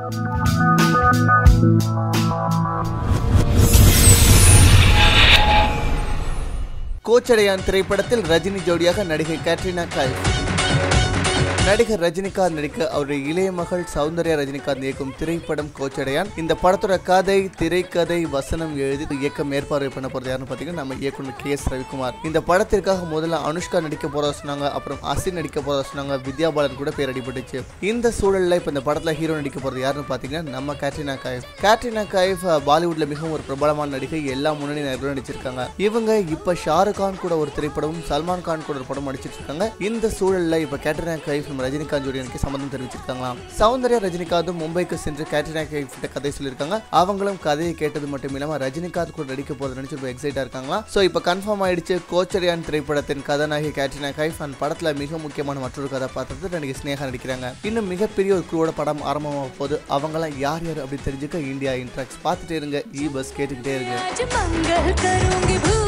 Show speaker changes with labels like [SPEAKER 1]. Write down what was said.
[SPEAKER 1] கோச்சடையான் திரைப்படத்தில் ரஜினி ஜோடியாக நடிகை கேட்ரினா கைஃப் நடிகர் ரஜினிகாந்த் நடிக்க அவருடைய இளைய மகள் சௌந்தர்யா ரஜினிகாந்த் இயக்கும் திரைப்படம் கோச்சடையான் இந்த படத்தோட கதை திரைக்கதை வசனம் எழுதி இயக்கம் மேற்பார்வை பண்ண போறது யாருன்னு பாத்தீங்கன்னா நம்ம இயக்குனர் கே எஸ் ரவிக்குமார் இந்த படத்திற்காக முதல்ல அனுஷ்கா நடிக்க போறதா சொன்னாங்க அப்புறம் அசின் நடிக்க போறதா சொன்னாங்க வித்யா பாலன் கூட பேர் அடிபட்டுச்சு இந்த சூழல்ல இப்ப இந்த படத்துல ஹீரோ நடிக்க போறது யாருன்னு பாத்தீங்கன்னா நம்ம கேட்ரினா கைஃப் கேட்ரினா கைஃப் அஹ், பாலிவுட்ல மிகவும் ஒரு பிரபலமான நடிகை எல்லா முன்னணி நடிகர்களும் நடிச்சிருக்காங்க இவங்க இப்ப ஷாருக் கான் கூட ஒரு திரைப்படமும் சல்மான் கான் கூட ஒரு படம் நடிச்சிட்டு இருக்காங்க இந்த சூழல்ல இப்ப கேட்ரினா கைஃப் நம்ம ரஜினிகாந்த் ஜோடியனுக்கு சம்மதம் தெரிவிச்சிருக்காங்களாம் சௌந்தர்யா ரஜினிகாந்தும் மும்பைக்கு சென்று கேட்ரினா கைஃப் கிட்ட கதை சொல்லியிருக்காங்க அவங்களும் கதையை கேட்டது மட்டும் இல்லாம ரஜினிகாந்த் கூட நடிக்க போறது நினைச்சு ரொம்ப எக்ஸைட்டா இருக்காங்களாம் சோ இப்ப கன்ஃபார்ம் ஆயிடுச்சு கோச்சரியான் திரைப்படத்தின் கதாநாயகி கேட்ரினா கைஃப் அந்த படத்துல மிக முக்கியமான மற்றொரு கதாபாத்திரத்தை நடிகை ஸ்னேகா நடிக்கிறாங்க இன்னும் மிகப்பெரிய ஒரு குழுவோட படம் ஆரம்பமாக போது அவங்களாம் யார் யார் அப்படி தெரிஞ்சுக்க இந்தியா இன்ட்ராக்ஸ் பார்த்துட்டே இருங்க இ பஸ் கேட்டுக்கிட்டே இருங்க
[SPEAKER 2] आज मंगल करूंगी भू